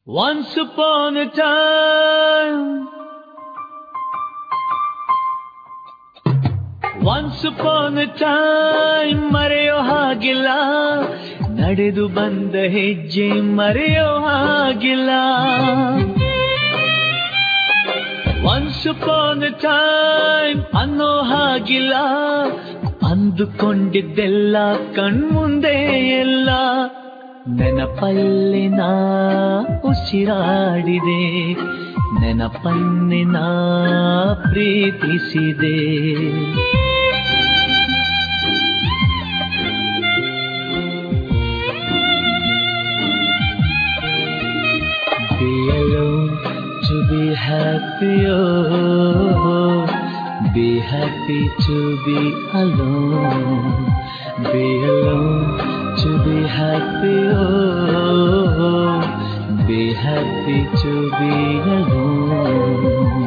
Once upon a time, once upon a time ಮರೆಯೋ ಹಾಗಿಲ್ಲ ನಡೆದು ಬಂದ ಹೆಜ್ಜೆ ಮರೆಯೋ ಹಾಗಿಲ್ಲ once upon a time ಅನ್ನೋ ಹಾಗಿಲ್ಲ ಅಂದುಕೊಂಡಿದ್ದೆಲ್ಲ ಕಣ್ಮುಂದೆ ಎಲ್ಲ ನೆನಪಲ್ಲಿ ನಾ ಉಸಿರಾಡಿದೆ ನೆನಪನ್ನೆ ನಾ ಪ್ರೀತಿಸಿದೆ Be alone to be happy, oh, be happy to be alone. Be alone to be happy, oh, be happy to be alone.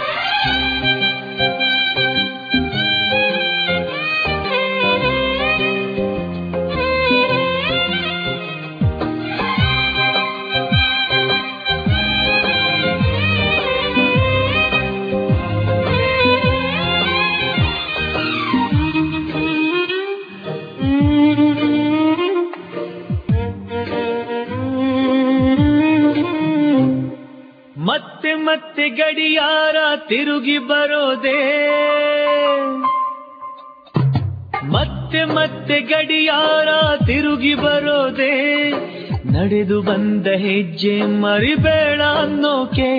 ಮತ್ತೆ ಮತ್ತೆ ಗಡಿಯಾರ ತಿರುಗಿ ಬರೋದೇ ಮತ್ತೆ ಮತ್ತೆ ಗಡಿಯಾರ ತಿರುಗಿ ಬರೋದೇ ನಡೆದು ಬಂದ ಹೆಜ್ಜೆ ಮರಿಬೇಡ ಅನ್ನೋಕೆ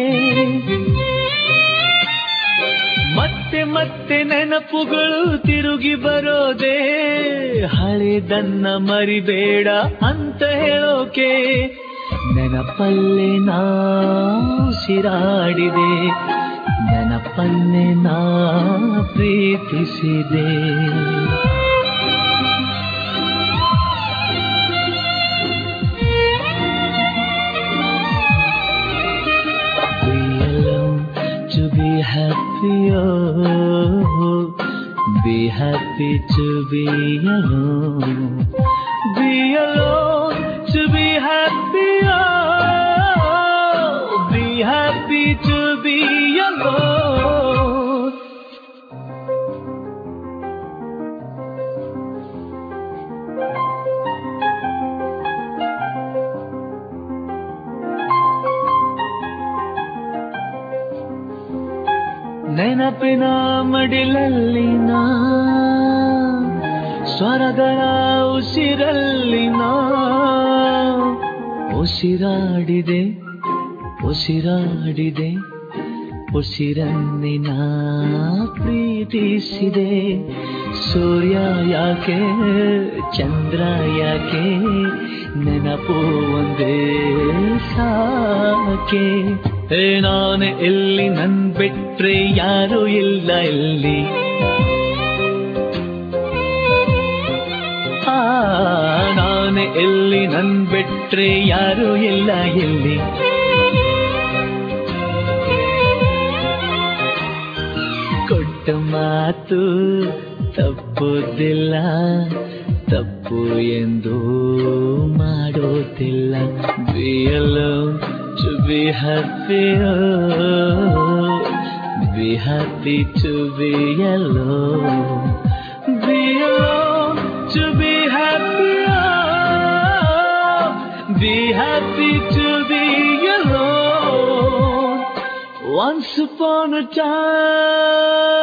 ಮತ್ತೆ ಮತ್ತೆ ನೆನಪುಗಳು ತಿರುಗಿ ಬರೋದೇ ಹಳೆದನ್ನ ಮರಿಬೇಡ ಅಂತ ಹೇಳೋಕೆ ನೆನಪಲ್ಲೇ ನಾ ಉಸಿರಾಡಿದೆ ನೆನಪನ್ನೇ ನಾ ಪ್ರೀತಿಸಿದೆ Be alone to be happy, oh, be happy to be alone. Be alone to be happy, oh, be happy to be alone. ನೆನಪಿನ ಮಡಿಲಲ್ಲಿನ ಸ್ವರಗಳ ಉಸಿರಲ್ಲಿನ ಉಸಿರಾಡಿದೆ ಉಸಿರಾಡಿದೆ ಉಸಿರನ್ನಿನ ಪ್ರೀತಿಸಿದೆ ಸೂರ್ಯ ಯಾಕೆ ಚಂದ್ರ ಯಾಕೆ ನೆನಪು ಒಂದೇ ಸಾಕೆ ಹೇ ನಾನು ಎಲ್ಲಿ ನನ್ ಬಿಟ್ರೆ ಯಾರು ಇಲ್ಲ ಎಲ್ಲಿ ಆ ನಾನು ಎಲ್ಲಿ ನನ್ ಬಿಟ್ರೆ ಯಾರು ಇಲ್ಲ ಎಲ್ಲಿ ಕೊಟ್ಟ ಮಾತು ತಪ್ಪುದಿಲ್ಲ ತಪ್ಪು ಎಂದು ಮಾಡೋದಿಲ್ಲ be alone to be happy oh, be happy to be alone be alone to be happy oh, be happy to be alone once upon a time